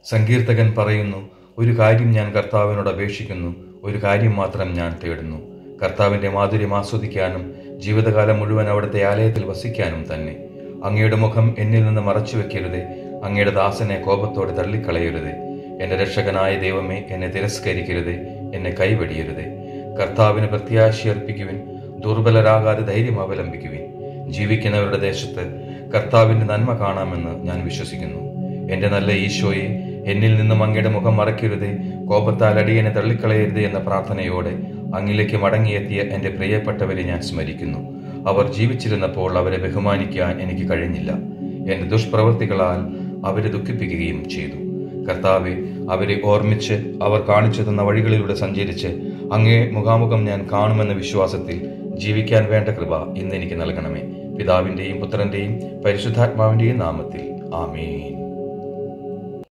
സങ്കീർത്തകൻ പറയുന്നു ഒരു കാര്യം ഞാൻ കർത്താവിനോട് അപേക്ഷിക്കുന്നു ഒരു കാര്യം മാത്രം ഞാൻ തേടുന്നു കർത്താവിന്റെ മാധുര്യം ആസ്വദിക്കാനും ജീവിതകാലം മുഴുവൻ അവിടുത്തെ ആലയത്തിൽ വസിക്കാനും തന്നെ അങ്ങയുടെ മുഖം എന്നിൽ നിന്ന് മറച്ചു വെക്കരുതേ അങ്ങയുടെ ദാസനെ കോപത്തോടെ തള്ളിക്കളയരുതേ എന്റെ രക്ഷകനായ ദൈവമേ എന്നെ തിരസ്കരിക്കരുതേ എന്നെ കൈവെടിയരുതേ കർത്താവിന് പ്രത്യാശയർപ്പിക്കുവിൻ ദുർബലരാകാതെ ധൈര്യം അവലംബിക്കുവിൻ ജീവിക്കുന്നവരുടെ ദേശത്ത് കർത്താവിന്റെ നന്മ കാണാമെന്ന് ഞാൻ വിശ്വസിക്കുന്നു എന്റെ നല്ല ഈശോയെ എന്നിൽ നിന്നും അങ്ങയുടെ മുഖം മറയ്ക്കരുതേ കോപത്താൽ അടിയനെ തള്ളിക്കളയരുതേ എന്ന പ്രാർത്ഥനയോടെ അങ്ങിലേക്ക് മടങ്ങിയെത്തിയ എന്റെ പ്രിയപ്പെട്ടവരെ ഞാൻ സ്മരിക്കുന്നു അവർ ജീവിച്ചിരുന്നപ്പോൾ അവരെ ബഹുമാനിക്കാൻ എനിക്ക് കഴിഞ്ഞില്ല എന്റെ ദുഷ്പ്രവൃത്തികളാൽ അവരെ ദുഃഖിപ്പിക്കുകയും ചെയ്തു കർത്താവെ അവരെ ഓർമ്മിച്ച് അവർ കാണിച്ചു തന്ന വഴികളിലൂടെ സഞ്ചരിച്ച് അങ്ങേ മുഖാമുഖം ഞാൻ കാണുമെന്ന വിശ്വാസത്തിൽ ജീവിക്കാൻ വേണ്ട കൃപ ഇന്ന് എനിക്ക് നൽകണമേ പിതാവിന്റെയും പുത്രന്റെയും പരിശുദ്ധാത്മാവിന്റെയും നാമത്തിൽ ആമേൻ